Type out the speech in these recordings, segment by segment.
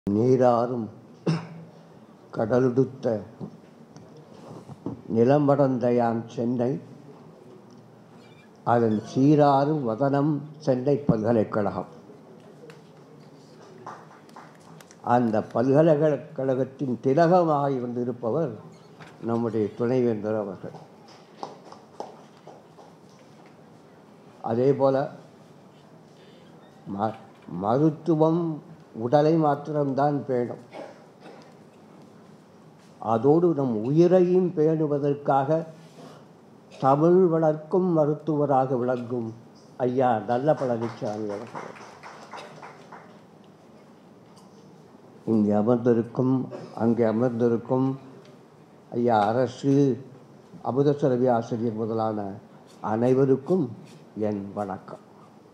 நீராறும் கடலுடுத்த நிலமடந்தையாம் சென்னை அதன் சீராறும் வதனம் சென்னை பல்கலைக்கழகம் அந்த பல்கலைக்கழகத்தின் திலகமாக இருந்திருப்பவர் நம்முடைய துணைவேந்தர் அவர்கள் அதே போல ம மருத்துவம் உடலை மாத்திரம்தான் பேணும் அதோடு நம் உயிரையும் பேணுவதற்காக தமிழ் வளர்க்கும் மருத்துவராக விளங்கும் ஐயா நல்ல பழனிசாமி அவர்கள் இங்கே அமர்ந்திருக்கும் அங்கே அமர்ந்திருக்கும் ஐயா அரசு அமுதசுரவி ஆசிரியர் முதலான அனைவருக்கும் என் வணக்கம்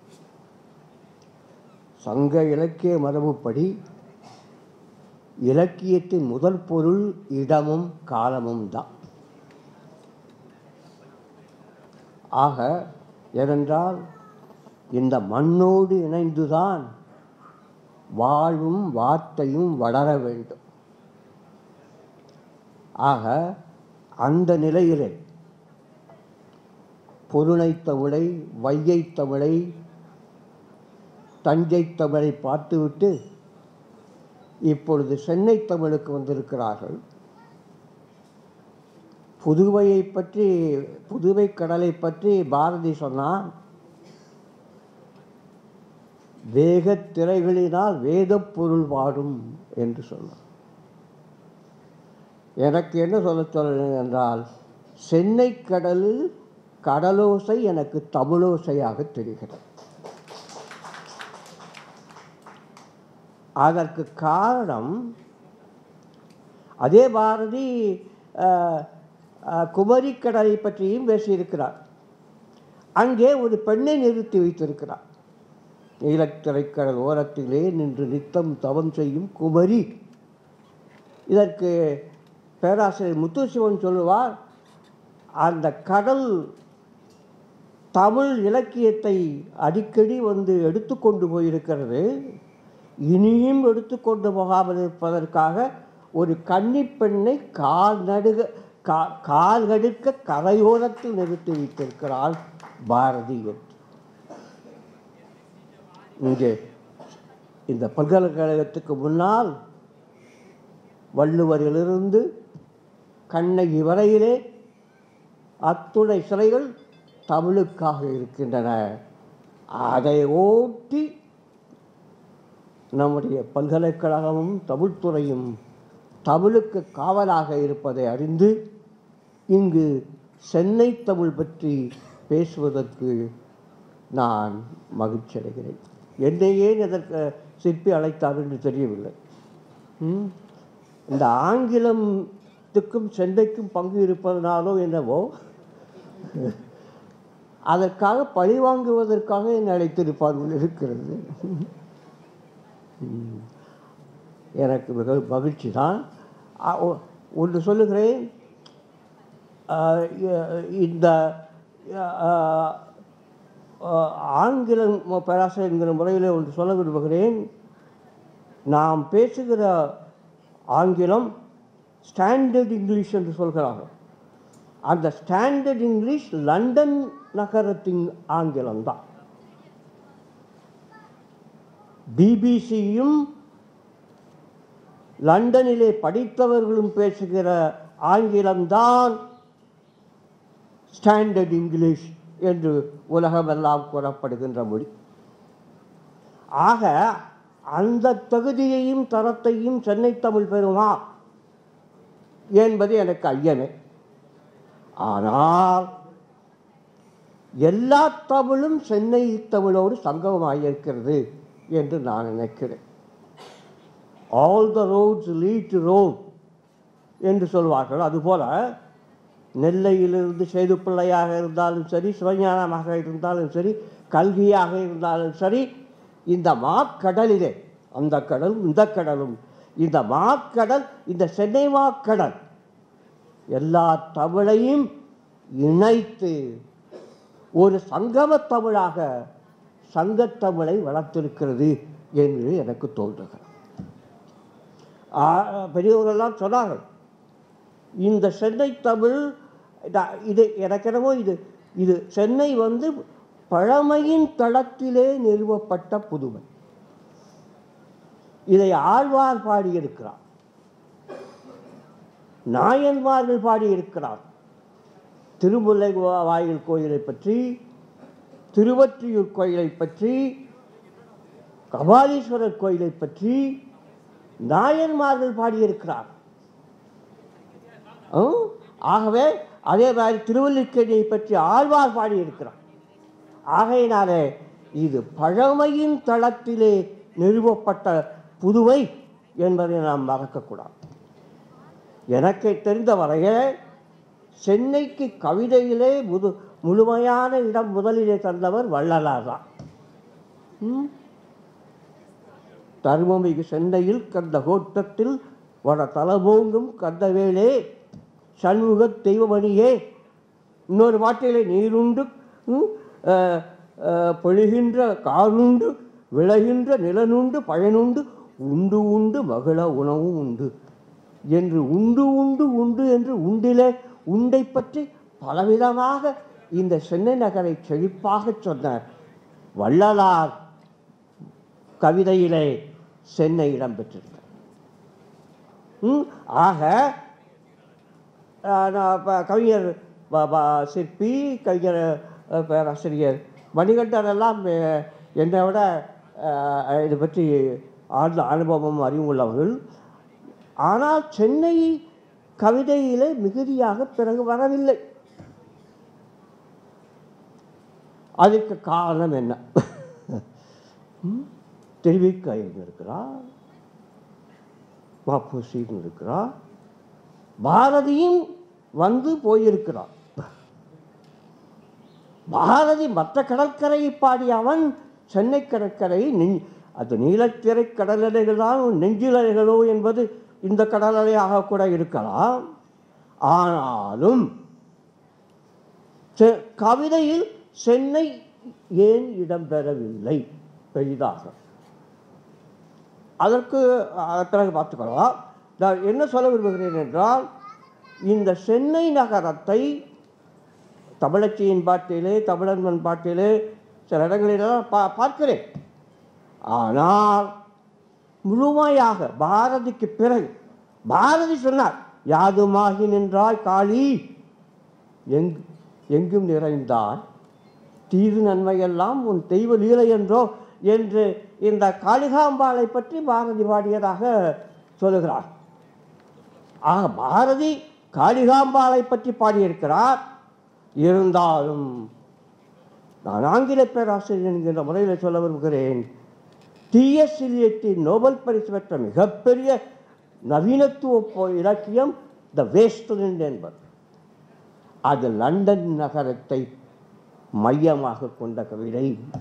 சங்க இலக்கிய மரபுப்படி இலக்கியத்தின் முதல் பொருள் இடமும் காலமும் தான் ஆக ஏனென்றால் இந்த மண்ணோடு இணைந்துதான் வாழ்வும் வார்த்தையும் வளர வேண்டும் ஆக அந்த நிலையிலே பொருணை தமிழை வையை தமிழை தஞ்சை தமிழை பார்த்துவிட்டு இப்பொழுது சென்னை தமிழுக்கு வந்திருக்கிறார்கள் புதுவையை பற்றி புதுவை கடலை பற்றி பாரதி சொன்னான் வேகத் திரைகளினால் வேதப் பொருள் வாடும் என்று சொன்னார் எனக்கு என்ன சொல்ல சொல்ல என்றால் சென்னை கடலில் கடலோசை எனக்கு தமிழோசையாக தெரிகிறது அதற்கு காரணம் அதே பாரதி அஹ், அஹ், குமரி கடலை பற்றியும் பேசியிருக்கிறார் அங்கே ஒரு பெண்ணை நிறுத்தி வைத்திருக்கிறார் நீலத்திரைக்கடல் ஓரத்திலே நின்று நித்தம் தவம் செய்யும் குமரி இதற்கு பேராசிரியர் முத்துசிவன் சொல்லுவார் அந்த கடல் தமிழ் இலக்கியத்தை அடிக்கடி வந்து எடுத்துக்கொண்டு போயிருக்கிறது இனியும் எடுத்துக்கொண்டு போகாமல் இருப்பதற்காக ஒரு கன்னிப் பெண்ணை கால் நடுக கா கால் கடுக்க கரையோரத்தில் நிறுத்தி வைத்திருக்கிறாள் பாரதி என்று இங்கே இந்த பல்கலைக்கழகத்துக்கு முன்னால் வள்ளுவரிலிருந்து கண்ணகி வரையிலே அத்துணை சிலைகள் தமிழுக்காக இருக்கின்றன அதை ஓட்டி நம்முடைய பல்கலைக்கழகமும் தமிழ்துறையும் தமிழுக்கு காவலாக இருப்பதை அறிந்து இங்கு சென்னை தமிழ் பற்றி பேசுவதற்கு நான் மகிழ்ச்சி அடைகிறேன் என்னை ஏன் இதற்கு சிற்பி அழைத்தார் என்று தெரியவில்லை ம்? இந்த ஆங்கிலத்துக்கும் சென்னைக்கும் பங்கு இருப்பதனாலோ என்னவோ அதற்காக பழிவாங்குவதற்காக என்னை அழைத்திருப்பார் போல் இருக்கிறது ம். எனக்கு மிக மகிழ்ச்சி தான் அ- ஒ- ஒன்று சொல்லுகிறேன் அஹ், இ- இந்த அஹ், அஹ், ஆங்கிலம் பேராசிரியர் என்கிற முறையில் ஒன்று சொல்ல விரும்புகிறேன் நாம் பேசுகிற ஆங்கிலம் ஸ்டாண்டர்ட் இங்கிலீஷ் என்று சொல்கிறார்கள் அந்த ஸ்டாண்டர்ட் இங்கிலீஷ் லண்டன் நகரத்தின் ஆங்கிலம் தான் பிபிசியும் லண்டனிலே படித்தவர்களும் பேசுகிற ஆங்கிலம்தான் ஸ்டாண்டர்ட் இங்கிலீஷ் என்று உலகமெல்லாம் கூறப்படுகின்ற மொழி ஆக அந்த தகுதியையும் தரத்தையும் சென்னை தமிழ் பெறுமா என்பது எனக்கு ஐயமே ஆனால் எல்லா தமிழும் சென்னை தமிழோடு சங்கமமாயிருக்கிறது என்று நான் நினைக்கிறேன் all the roads lead to Rome என்று சொல்வார்கள் அதுபோல நெல்லையிலிருந்து சேது பிள்ளையாக இருந்தாலும் சரி சிவஞானமாக இருந்தாலும் சரி கல்வியாக இருந்தாலும் சரி இந்த மாக்கடலிலே அந்த கடலும் இந்த கடலும் இந்த மாக்கடல் இந்த சென்னை மாக்கடல் எல்லா தமிழையும் இணைத்து ஒரு சங்கம தமிழாக சங்கத்தமிழை வளர்த்திருக்கிறது என்று எனக்கு தோன்றுகிறது ஆ- பெரியவர்கள்லாம் சொன்னார்கள் இந்த சென்னை தமிழ் இத- இது எனக்கு என்னமோ இது இது சென்னை வந்து பழமையின் தளத்திலே நிறுவப்பட்ட புதுமை இதை ஆழ்வார் பாடியிருக்கிறார் நாயன்மார்கள் பாடியிருக்கிறார் திருமுல்லை வா- வாயில் கோயிலை பற்றி திருவற்றியூர் கோயிலை பற்றி கபாலீஸ்வரர் கோயிலை பற்றி நாயன்மார்கள் பாடியிருக்கிறார் ஆ? ஆகவே அதே மாதிரி திருவல்லிக்கேணியை பற்றி ஆழ்வார் பாடியிருக்கிறார் ஆகையினாலே இது பழமையின் தளத்திலே நிறுவப்பட்ட புதுவை என்பதை நாம் மறக்கக்கூடாது எனக்கு தெரிந்த வரையில் சென்னைக்கு கவிதையிலே முது முழுமையான இடம் முதலிலே தந்தவர் வள்ளலார் தான் ம்? தருமமிகு சென்னையில் கந்த கோட்டத்தில் வட தலமோங்கும் கந்தவேலே சண்முக தெய்வமணியே இன்னொரு பாட்டிலே நீருண்டு ம், அஹ், அஹ், பொழிகின்ற காருண்டு விளைகின்ற நிலனுண்டு பயனுண்டு உண்டு உண்டு மகள உணவும் உண்டு என்று உண்டு உண்டு உண்டு என்று உண்டிலே உண்டை பற்றி பலவிதமாக இந்த சென்னை நகரை செழிப்பாக சொன்னார் வள்ளலார் கவிதையிலே சென்னை இடம்பெற்றிருக்கிறது ம், ஆக அஹ், நான் இப்ப கவிஞர் ப- ப- சிற்பி கவிஞர் அஹ், பேராசிரியர் மணிகண்டன் எல்லாம் அஹ், என்னை விட அஹ், இது பற்றி ஆழ்ந்த அனுபவம் அறிவும் உள்ளவர்கள் ஆனால் சென்னை கவிதையிலே மிகுதியாக பிறகு வரவில்லை அதுக்கு காரணம் என்ன ம்? திருவிக்கையன் இருக்கிறார் மாப்பூசின்னு இருக்கிறார் பாரதியும் வந்து போயிருக்கிறார் பாரதி மற்ற கடற்கரையை பாடிய அவன் சென்னை கடற்கரையை நெஞ் அது நீலத்திரை கடலலைகள் தான் நெஞ்சிலலைகளோ என்பது இந்த கடலலையாக கூட இருக்கலாம் ஆனாலும் செ- கவிதையில் சென்னை ஏன் இடம்பெறவில்லை பெரிதாக அதற்கு அஹ், பிறகு பார்த்துக்கலாம் நான் என்ன சொல்ல விரும்புகிறேன் என்றால் இந்த சென்னை நகரத்தை தமிழச்சியின் பாட்டிலே தமிழன்மன் பாட்டிலே சில இடங்களிலெல்லாம் பா பார்க்கிறேன் ஆனால் முழுமையாக பாரதிக்கு பிறகு பாரதி சொன்னார் யாதுமாகி நின்றாய் காளி எங் எங்கும் நிறைந்தாய் தீது நன்மையெல்லாம் உன் தெய்வ லீலை என்றோ என்று இந்த காளிகாம்பாளை பற்றி பாரதி பாடியதாக சொல்லுகிறார் ஆக பாரதி காளிகாம்பாளை பற்றி பாடியிருக்கிறார் இருந்தாலும் நான் ஆங்கில பேராசிரியர் என்கின்ற முறையில் சொல்ல விரும்புகிறேன் டிஎஸ் இலியட்டின் நோபல் பரிசு பெற்ற மிகப்பெரிய நவீனத்துவ போ- இலக்கியம் த வேஸ்ட்லண்ட் என்பது அது லண்டன் நகரத்தை மையமாக கொண்ட கவிதை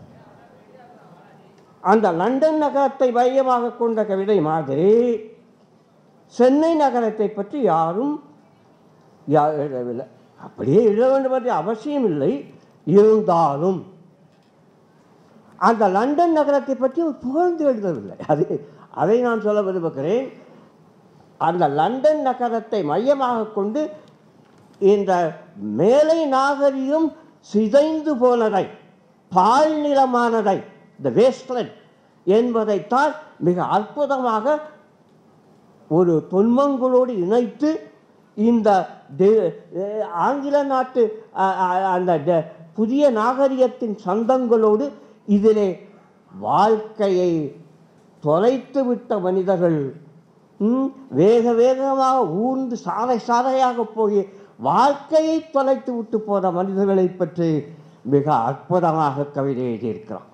அந்த லண்டன் நகரத்தை மையமாக கொண்ட கவிதை மாதிரி சென்னை நகரத்தை பற்றி யாரும் யா- எழுதவில்லை அப்படியே எழுத வேண்டும் என்ற அவசியம் இல்லை இருந்தாலும் அந்த லண்டன் நகரத்தை பற்றி அவர் புகழ்ந்து எழுதவில்லை அது அதை நான் சொல்ல விரும்புகிறேன் அந்த லண்டன் நகரத்தை மையமாக கொண்டு இந்த மேலை நாகரிகம் சிதைந்து போனதை பாழ்நிலமானதை இந்த வேஸ்ட்லண்ட் என்பதைத்தான் மிக அற்புதமாக ஒரு தொன்மங்களோடு இணைத்து இந்த தே- அஹ் ஆங்கில நாட்டு அஹ், அஹ், அந்த டெ- புதிய நாகரிகத்தின் சந்தங்களோடு இதிலே வாழ்க்கையை தொலைத்து விட்ட மனிதர்கள் ம், வேக வேகமாக ஊர்ந்து சாலை சாலையாக போய் வாழ்க்கையை தொலைத்து விட்டு போன மனிதர்களை பற்றி மிக அற்புதமாக கவிதை எழுதியிருக்கிறான்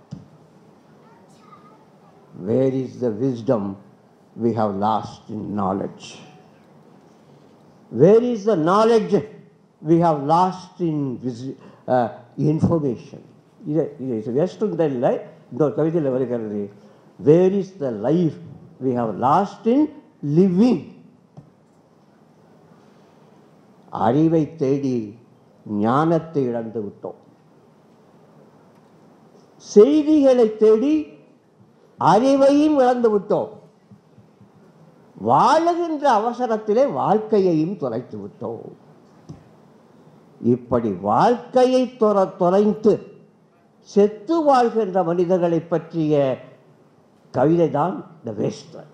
Where is the wisdom we have lost in knowledge? Where is the knowledge we have lost in vis- uh, information? இது இது வெஸ்டர்ன் இல்லை இந்த ஒரு கவிதையில் வருகிறது where is the life we have lost in living அறிவை தேடி ஞானத்தை இழந்து விட்டோம் செய்திகளை தேடி அறிவையும் இழந்து விட்டோம் வாழுகின்ற அவசரத்திலே வாழ்க்கையையும் தொலைத்து விட்டோம் இப்படி வாழ்க்கையை தொர தொலைத்து செத்து வாழ்கின்ற மனிதர்களை பற்றிய கவிதை தான் த வேஸ்டன்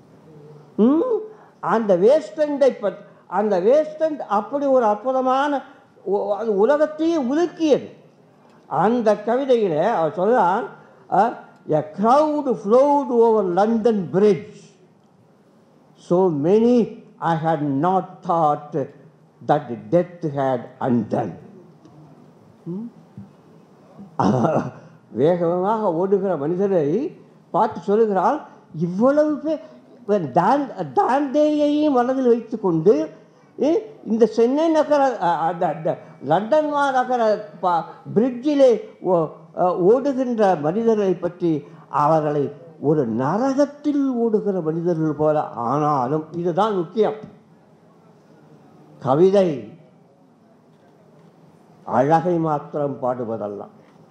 அந்த வேஸ்டண்டை பற்றி அந்த வேஸ்டண்ட் அப்படி ஒரு அற்புதமான ஒ- அது உலகத்தையே உலுக்கியது அந்த கவிதையில் அவர் சொல்றான் எ crowd flowed over london bridge so many i had not thought that death had undone வேகமாக ஓடுகிற மனிதரை பார்த்து சொல்லுகிறாள் இவ்வளவு பேர் தான் தாந்தேயையும் மனதில் வைத்துக்கொண்டு இ- இந்த சென்னை நகர அ, அந்த அந்த லண்டன் நகர ப- பிரிட்ஜிலே ஓ- அ, ஓடுகின்ற மனிதர்களை பற்றி அவர்களை ஒரு நரகத்தில் ஓடுகிற மனிதர்கள் போல ஆனாலும் இதுதான் முக்கியம் கவிதை அழகை மாத்திரம் பாடுவதல்ல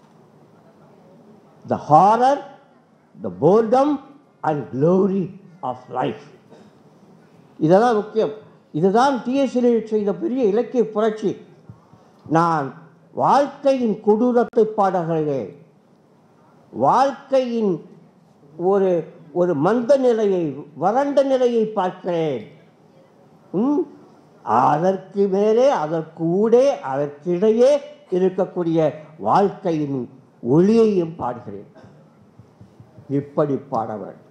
the horror the boredom and glory of life இதெல்லாம் முக்கியம் இதுதான் டிஎஸ்எல் செய்த பெரிய இலக்கிய புரட்சி நான் வாழ்க்கையின் கொடூரத்தை பாடுகிறேன் வாழ்க்கையின் ஒரு ஒரு மந்த நிலையை வறண்ட நிலையை பார்க்கிறேன் ம்? அதற்கு மேலே அதற்கு ஊடே அதற்கிடையே இருக்கக்கூடிய வாழ்க்கையின் ஒளியையும் பாடுகிறேன் இப்படி பாட வேண்டும்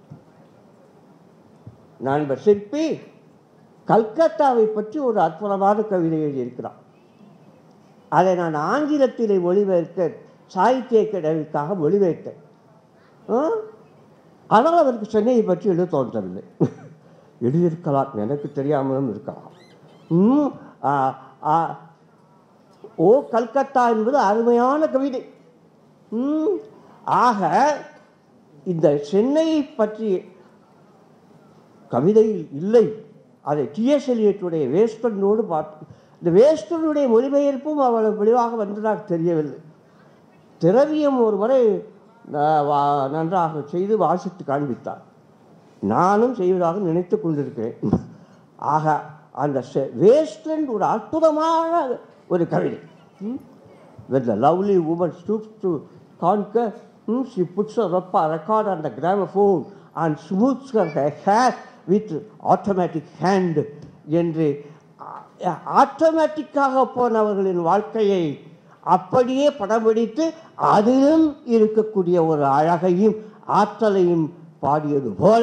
நண்பர் சிற்பி கல்கத்தாவை பற்றி ஒரு அற்புதமான கவிதை எழுதியிருக்கிறான் அதை நான் ஆங்கிலத்திலே மொழிபெயர்க்க சாகித்ய அகாடமிக்காக மொழிபெயர்த்தேன் ஆ? ஆனால் அவருக்கு சென்னையை பற்றி எழுத தோன்றவில்லை எழுதியிருக்கலாம் எனக்கு தெரியாமலும் இருக்கலாம் ம், ஆ, ஆ, ஓ கல்கத்தா என்பது அருமையான கவிதை ம், ஆக இந்த சென்னையை பற்றி கவிதையில் இல்லை அதை டிஎஸ் எலியட்டுடைய வேஸ்டனோடு பார்த்து இந்த வேஸ்டனுடைய மொழிபெயர்ப்பும் அவ்வளவு தெளிவாக வந்ததாக தெரியவில்லை திரவியம் ஒரு முறை ஆஹ், வா- நன்றாக செய்து வாசித்து காண்பித்தார் நானும் செய்வதாக நினைத்து கொண்டிருக்கிறேன் ஆக அந்த வேஸ்டன் ஒரு அற்புதமான ஒரு கவிதை ம்? When the lovely woman stoops to conquer, hmm, she puts a rapa- record on the gramophone and smooths her hair with automatic hand என்று ஆட்டோமேட்டிக்காக போனவர்களின் வாழ்க்கையை அப்படியே படம் பிடித்து அதிலும் இருக்கக்கூடிய ஒரு அழகையும் ஆற்றலையும் பாடியது போல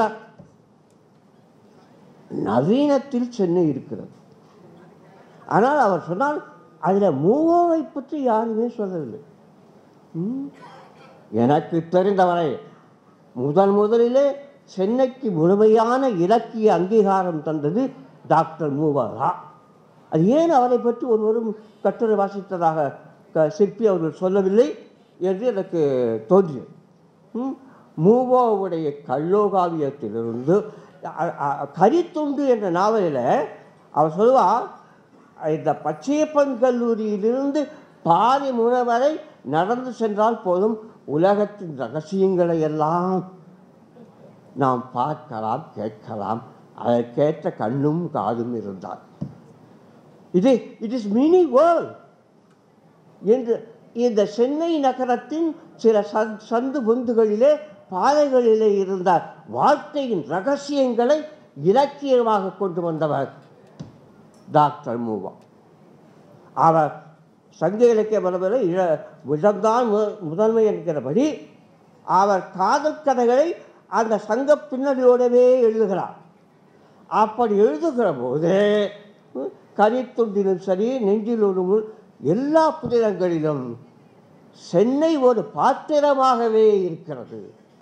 நவீனத்தில் சென்னை இருக்கிறது ஆனால் அவர் சொன்னால் அதில் மூவோவை பற்றி யாருமே சொல்லவில்லை ம். எனக்கு தெரிந்தவரை முதன் முதலிலே சென்னைக்கு முழுமையான இலக்கிய அங்கீகாரம் தந்தது டாக்டர் மூவரா அது ஏன் அவரை பற்றி ஒருவரும் கட்டுரை வாசித்ததாக க- சிற்பி அவர்கள் சொல்லவில்லை என்று எனக்கு தோன்றியது ம். மூவோவுடைய கல்லோகாவியத்திலிருந்து அ- அ- கரித்துண்டு என்ற நாவலில் அவர் சொல்லுவார் இந்த பச்சையப்பன் கல்லூரியிலிருந்து பாதி முனை வரை நடந்து சென்றால் போதும் உலகத்தின் ரகசியங்களை எல்லாம் நாம் பார்க்கலாம் கேட்கலாம் அதற்கேற்ற கண்ணும் காதும் இருந்தால் இது இட் இஸ் மினி வேர்ல்ட் என்று இந்த சென்னை நகரத்தின் சில சந் சந்து பொந்துகளிலே பாதைகளிலே இருந்த வாழ்க்கையின் ரகசியங்களை இலக்கியமாக கொண்டு வந்தவர் டாக்டர் மூவா அவர் சங்க இலக்கிய மரபில் இழ விஷம்தான் மு- முதன்மை என்கிறபடி அவர் காதல் கதைகளை அந்த சங்க பின்னணியோடவே எழுதுகிறார் அப்படி எழுதுகிற போது ம், கரித்துண்டிலும் சரி நெஞ்சிலும் எல்லா புதினங்களிலும் சென்னை ஒரு பாத்திரமாகவே இருக்கிறது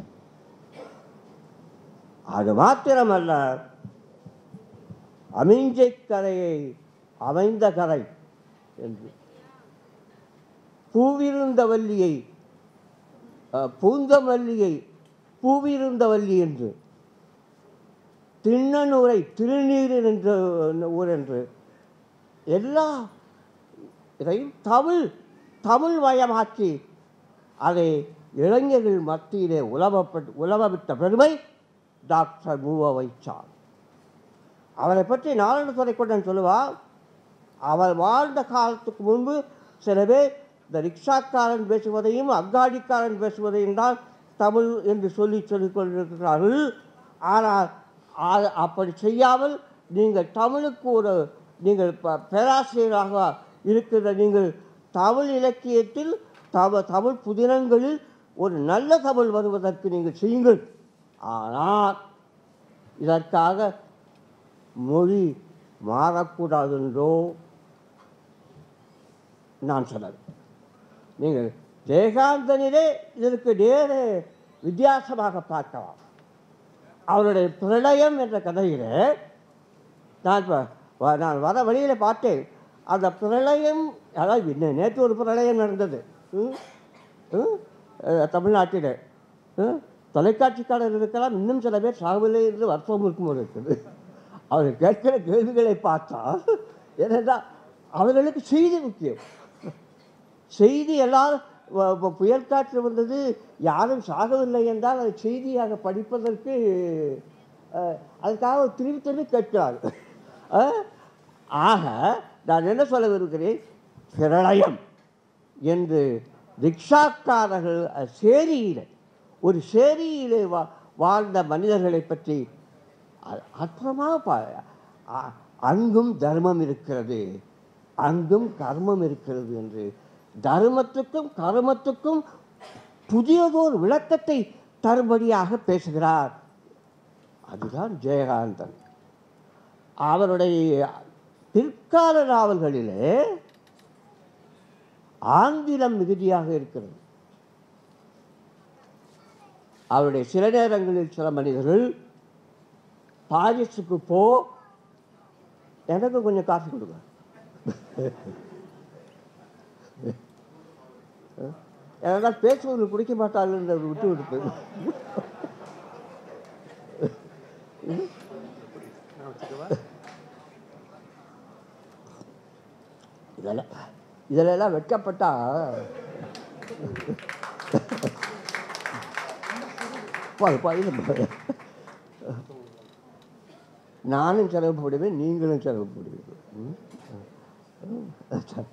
அது மாத்திரமல்ல அமைஞ்சை கரையை அமைந்த கரை என்று பூவிருந்த வள்ளியை அஹ், பூந்தமல்லியை பூவிருந்த வள்ளி என்று திண்ணனூரை திருநீர் என்ற ஊர் என்று எல்லா இதையும் தமிழ் தமிழ் மயமாக்கி அதை இளைஞர்கள் மத்தியிலே உலவப்பட்டு உலவவிட்ட பெருமை டாக்டர் மூவ வைச்சார் அவரை பற்றி நாராயண துறைக்கொண்டன் சொல்லுவார் அவர் வாழ்ந்த காலத்துக்கு முன்பு சில பேர் இந்த ரிக்ஷாக்காரன் பேசுவதையும் அங்காடிக்காரன் பேசுவதையும் தான் தமிழ் என்று சொல்லி சொல்லிக் கொண்டிருக்கிறார்கள் ஆனால் அது அப்படி செய்யாமல் நீங்கள் தமிழுக்கு ஒரு நீங்கள் ப- பேராசிரியராக இருக்கிற நீங்கள் தமிழ் இலக்கியத்தில் தவ தமிழ் புதினங்களில் ஒரு நல்ல தமிழ் வருவதற்கு நீங்கள் செய்யுங்கள் ஆனால் இதற்காக மொழி மாறக்கூடாது என்றோ நான் சொன்னது நீங்கள் ஜெயகாந்தனிலே இதற்கு நேரே வித்தியாசமாக பார்க்கலாம் அவருடைய பிரளயம் என்ற கதையிலே நான் இப்ப வ- நான் வர வழியில் பார்த்தேன் அந்த பிரளயம் அதாவது இன்ன- நேற்று ஒரு பிரளயம் நடந்தது ம்? ம்? அஹ் தமிழ்நாட்டிலே ம்? தொலைக்காட்சிக்காரர் இருக்கலாம் இன்னும் சில பேர் சாகவில்லை என்று வருஷம் இருக்கும் போது இருக்குது அவர் கேட்கிற கேள்விகளை பார்த்தா ஏனென்றால் அவர்களுக்கு செய்தி முக்கியம் செய்தி எல்லாரும் வ- வ- புயல் காற்று வந்தது யாரும் சாகவில்லை என்றால் அதை செய்தியாக படிப்பதற்கு அஹ், அதுக்காக திரும்பி திரும்பி கேட்கிறார் அஹ், ஆக நான் என்ன சொல்ல விரும்புகிறேன் பிரளயம் என்று ரிக்ஷாக்காரர்கள் அஹ், சேரியிலே ஒரு சேரியிலே வா வாழ்ந்த மனிதர்களை பற்றி அ- அற்புதமாக பா அ- அங்கும் தர்மம் இருக்கிறது அங்கும் கர்மம் இருக்கிறது என்று தர்மத்துக்கும் கர்மத்துக்கும் புதியதோர் விளக்கத்தை தரும்படியாக பேசுகிறார் அதுதான் ஜெயகாந்தன் அவருடைய பிற்கால நாவல்களிலே ஆங்கிலம் மிகுதியாக இருக்கிறது அவருடைய சில நேரங்களில் சில மனிதர்கள் பாரிஸுக்கு போ எனக்கு கொஞ்சம் காஃபி கொடுங்க ஏன்னா பேசுவது பிடிக்க மாட்டாங்கன்ற ஒரு விட்டு விடுப்பு இதெல்லாம் இதிலெல்லாம் வெட்கப்பட்டா போது போ இது போது. நானும் செலவு போடுவேன் நீங்களும் செலவு போடுவீங்க ம்? ம். சரி.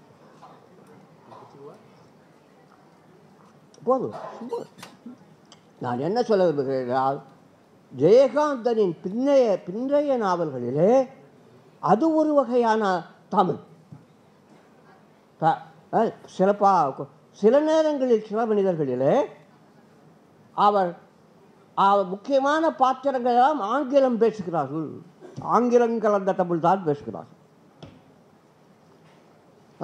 போதும் சும்மா. நான் என்ன சொல்ல விரும்புகிறேன் ஜெயகாந்தனின் பின்னைய பின்னைய நாவல்களிலே அது ஒரு வகையான தமிழ் சிறப்பாக சில நேரங்களில் சில மனிதர்களிலே அவர் அவர் முக்கியமான பாத்திரங்கள் எல்லாம் ஆங்கிலம் பேசுகிறார்கள் ஆங்கிலம் கலந்த தமிழ் தான் பேசுகிறார்கள் ஆ?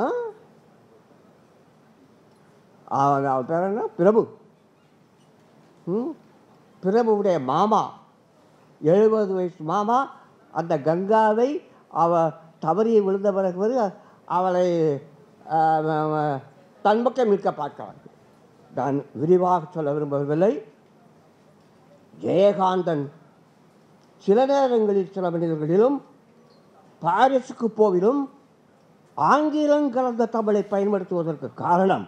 அவன் அவன் பேர் என்ன பிரபு ம்? பிரபுவுடைய மாமா எழுபது வயசு மாமா அந்த கங்காவை அவ தவறி விழுந்த பிறகு அவளை ஆ, ம- ம- தன் பக்கம் இருக்க பார்க்கிறார் நான் விரிவாக சொல்ல விரும்பவில்லை ஜெயகாந்தன் சில நேரங்களில் சில மனிதர்களிலும் பாரிஸுக்கு போவிலும் ஆங்கிலம் கலந்த தமிழை பயன்படுத்துவதற்கு காரணம்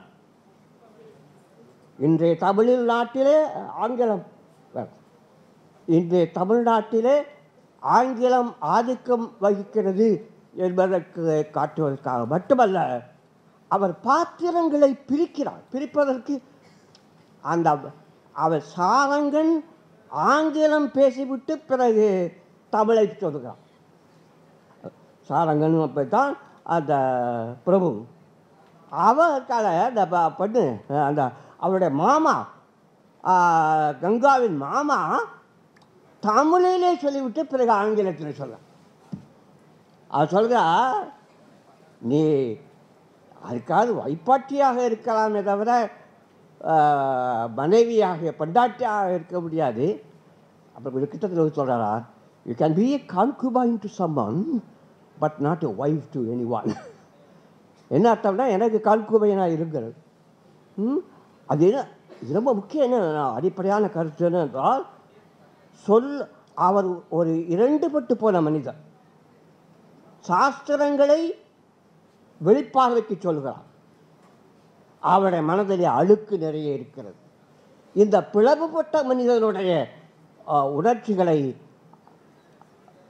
இன்றைய தமிழில் நாட்டிலே ஆங்கிலம் வேணும். இன்றைய தமிழ்நாட்டிலே ஆங்கிலம் ஆதிக்கம் வகிக்கிறது என்பதற்கு காட்டுவதற்காக மட்டுமல்ல அவர் பாத்திரங்களை பிரிக்கிறார் பிரிப்பதற்கு அந்த அவர் சாரங்கன் ஆங்கிலம் பேசிவிட்டு பிறகு தமிழை சொல்கிறான் சாரங்கன் அப்போ தான் அந்த பிரபு அவருக்காக அந்த ப- பொண்ணு அந்த அவருடைய மாமா ஆ, கங்காவின் மாமா தமிழிலே சொல்லிவிட்டு பிறகு ஆங்கிலத்தில் சொல்ல அவர் சொல்கிறா நீ அதுக்காவது வைப்பாட்டியாக இருக்கலாமே தவிர ஆ, மனைவியாக பண்டாட்டியாக இருக்க முடியாது அப்புறம் ஒரு கிட்டத்தில் சொல்கிறாரா you can be a concubine to someone but not a wife to anyone என்ன அர்த்தம்னா எனக்கு கான்குபைனாக இருக்கிறது ம் அது என்ன இது ரொம்ப முக்கியம் என்ன அடிப்படையான கருத்து என்ன என்றால் சொல் அவர் ஒரு இரண்டுபட்டு போன மனிதர் சாஸ்திரங்களை வெளிப்பார்வைக்கு சொல்கிறார் அவருடைய மனதிலே அழுக்கு நிறைய இருக்கிறது இந்த பிளவுபட்ட மனிதனுடைய ஆ, உணர்ச்சிகளை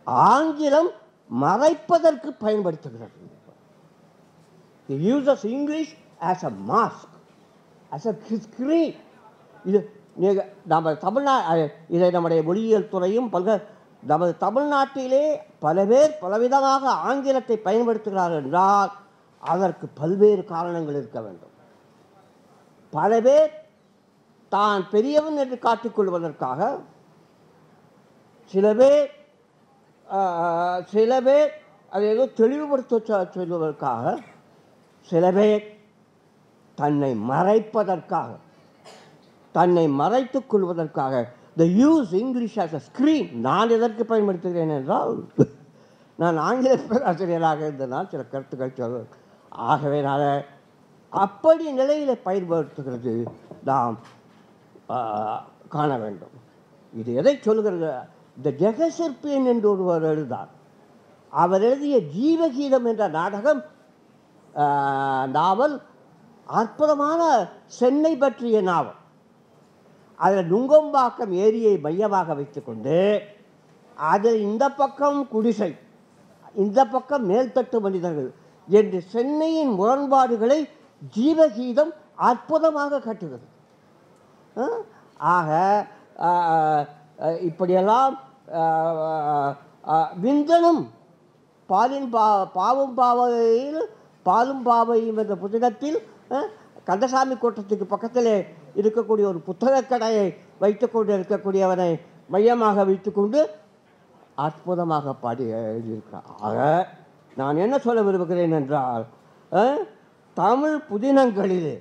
ஆங்கிலம் மறைப்பதற்கு பயன்படுத்துகிறது It uses English as a mask, as a screen. இது நீங்க நம்ம தமிழ்நா அஹ், இதை நம்முடைய மொழியியல் துறையும் பல்க நமது தமிழ்நாட்டிலே பல பேர் பலவிதமாக ஆங்கிலத்தை பயன்படுத்துகிறார்கள் என்றால் அதற்கு பல்வேறு காரணங்கள் இருக்க வேண்டும் பல பேர் தான் பெரியவன் என்று காட்டிக்கொள்வதற்காக சில பேர் ஆஹ், சில பேர் அதை ஏதோ தெளிவுபடுத்த சொ- சொல்வதற்காக சில பேர் தன்னை மறைப்பதற்காக தன்னை மறைத்துக் கொள்வதற்காக they use English as a screen நான் எதற்கு பயன்படுத்துகிறேன் என்றால் நான் ஆங்கில பேராசிரியராக இருந்தனால் சில கருத்துக்கள் சொல்ல ஆகவே நான் அப்படி நிலையில் பயன்படுத்துகிறது நாம் ஆ, காண வேண்டும் இது எதை சொல்கிறது இந்த ஜெகசிற்பியன் என்று ஒருவர் எழுதார் அவர் எழுதிய ஜீவகீதம் என்ற நாடகம் ஆ, நாவல் அற்புதமான சென்னை பற்றிய நாவல் அதில் நுங்கம்பாக்கம் ஏரியை மையமாக வைத்துக்கொண்டு அதில் இந்த பக்கம் குடிசை இந்த பக்கம் மேல்தட்டு மனிதர்கள் என்று சென்னையின் முரண்பாடுகளை ஜீவகீதம் அற்புதமாக கட்டுகிறது அஹ், ஆக அஹ், அஹ், இப்படியெல்லாம் அஹ், அஹ், விந்தனும் பாலின் பா பாவும் பாவையில் பாலும் பாவையும் என்ற புத்தகத்தில் அஹ், கந்தசாமி கோட்டத்துக்கு பக்கத்திலே இருக்கக்கூடிய ஒரு புத்தகக் கடையை வைத்துக்கொண்டு இருக்கக்கூடியவனை மையமாக வைத்துக்கொண்டு அற்புதமாக பாடி எழுதியிருக்கிறார் ஆக நான் என்ன சொல்ல விரும்புகிறேன் என்றால் அஹ், தமிழ் புதினங்களிலே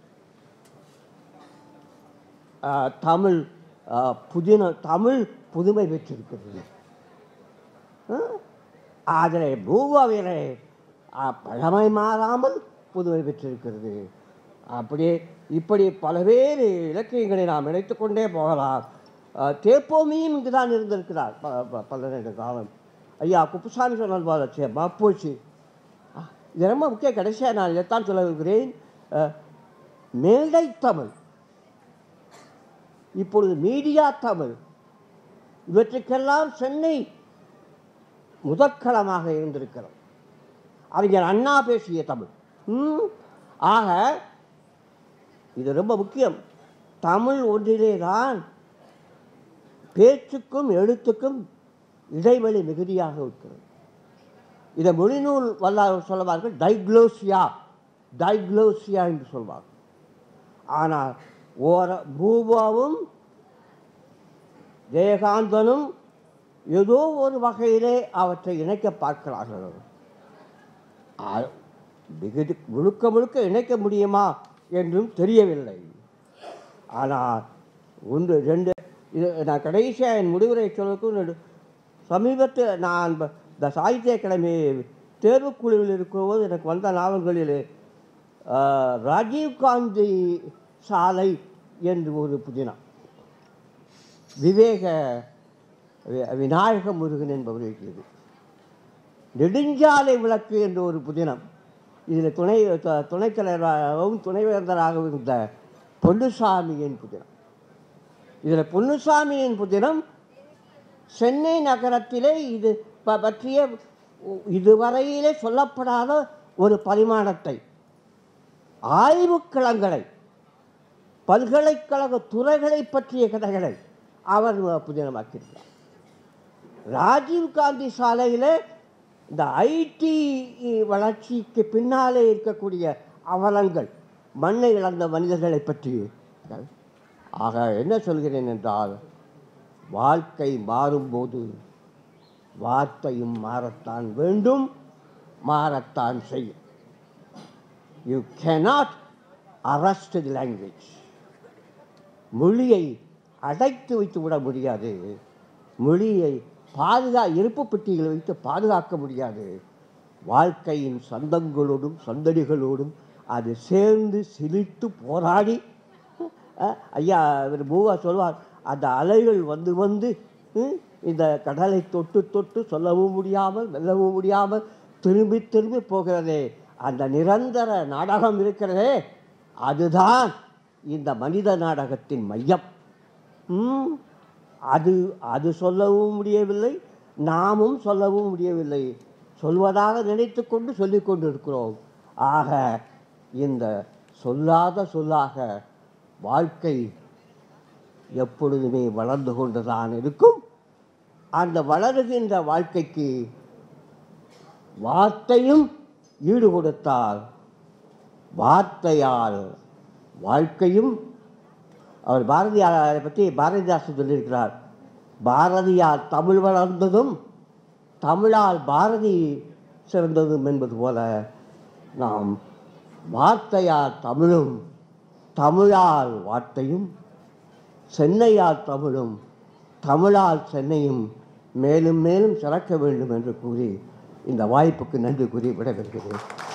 அஹ், தமிழ் அஹ், புதின தமிழ் புதுமை பெற்றிருக்கிறது அஹ், அதிலே பூவாவிலே அஹ், பழமை மாறாமல் புதுமை பெற்றிருக்கிறது அப்படியே இப்படி பல்வேறு இலக்கியங்களை நாம் இணைத்து கொண்டே போகலாம் அஹ், தேப்போமியும் இங்கு தான் இருந்திருக்கிறார் ப- ப- பல்லநெடு காலம் ஐயா குப்புசாமி சொன்னது போல சே மாப்போச்சு அஹ், இது ரொம்ப முக்கிய கடைசியாக நான் இதைத்தான் சொல்ல விரும்புகிறேன் அஹ், மேடை தமிழ் இப்பொழுது மீடியா தமிழ் இவற்றுக்கெல்லாம் சென்னை முதற்களமாக இருந்திருக்கிறது அறிஞர் அண்ணா பேசிய தமிழ் ம், ஆக இது ரொம்ப முக்கியம் தமிழ் ஒன்றிலே தான் பேச்சுக்கும் எழுத்துக்கும் இடைவெளி மிகுதியாக இருக்கிறது இதை மொழிநூல் வல்லார் சொல்லுவார்கள் டைக்ளோசியா டைக்ளோசியா என்று சொல்வார்கள் ஆனால் ஓர பூபாவும் ஜெயகாந்தனும் ஏதோ ஒரு வகையிலே அவற்றை இணைக்க பார்க்கிறார்கள் ஆ- மிகுதி முழுக்க முழுக்க இணைக்க முடியுமா என்றும் தெரியவில்லை ஆனால் ஒன்று ரெண்டு இது நான் கடைசியாக என் முடிவுரை சொல்லக்கும் ரெண்டு சமீபத்தில் நான் ப- இந்த சாகித்ய அகாடமி தேர்வுக்குழுவில் இருக்கும்போது எனக்கு வந்த நாவல்களில் ஆ, ராஜீவ்காந்தி சாலை என்று ஒரு புதினம் விவேக வி- விநாயக முருகன் என்பவர் எழுதியது நெடுஞ்சாலை விளக்கு என்ற ஒரு புதினம் இதில் துணை த- துணைத் தலைவராகவும் துணைவேந்தராகவும் இருந்த பொன்னுசாமியின் புதினம் இதில் பொன்னுசாமியின் புதினம் சென்னை நகரத்திலே இது ப- பற்றிய இதுவரையிலே சொல்லப்படாத ஒரு பரிமாணத்தை ஆய்வுக்களங்களை பல்கலைக்கழக துறைகளை பற்றிய கதைகளை அவர் புதினமாக்கியிருக்கிறார் ராஜீவ்காந்தி சாலையில் இந்த ஐடி வளர்ச்சிக்கு பின்னாலே இருக்கக்கூடிய அவலங்கள் மண்ணை இழந்த மனிதர்களை பற்றி ஆக என்ன சொல்கிறேன் என்றால் வாழ்க்கை மாறும்போது வார்த்தையும் மாறத்தான் வேண்டும் மாறத்தான் செய்யும் you cannot arrest the language மொழியை அடைத்து வைத்து விட முடியாது மொழியை பாதுகா இருப்பு பெட்டியில் வைத்து பாதுகாக்க முடியாது வாழ்க்கையின் சொந்தங்களோடும் சொந்தடிகளோடும் அது சேர்ந்து சிலித்து போராடி அஹ், ஐயா இவர் மூவா சொல்வார் அந்த அலைகள் வந்து வந்து ம், இந்த கடலை தொட்டு தொட்டு சொல்லவும் முடியாமல் வெல்லவும் முடியாமல் திரும்பி திரும்பி போகிறதே அந்த நிரந்தர நாடகம் இருக்கிறதே அதுதான் இந்த மனித நாடகத்தின் மையம் ம், அது அது சொல்லவும் முடியவில்லை நாமும் சொல்லவும் முடியவில்லை சொல்வதாக நினைத்து கொண்டு சொல்லிக் கொண்டு இருக்கிறோம் ஆக இந்த சொல்லாத சொல்லாக வாழ்க்கை எப்பொழுதுமே வளர்ந்து கொண்டுதான் இருக்கும் அந்த வளருகின்ற வாழ்க்கைக்கு வார்த்தையும் ஈடு கொடுத்தால் வார்த்தையால் வாழ்க்கையும் அவர் பாரதியாரை பற்றி பாரதிதாசன் சொல்லியிருக்கிறார் பாரதியார் தமிழ் வளர்ந்ததும் தமிழால் பாரதி சிறந்ததும் என்பது போல நாம் வார்த்தையால் தமிழும் தமிழால் வார்த்தையும் சென்னையால் தமிழும் தமிழால் சென்னையும் மேலும் மேலும் சிறக்க வேண்டும் என்று கூறி இந்த வாய்ப்புக்கு நன்றி கூறி விடைபெறுகிறேன்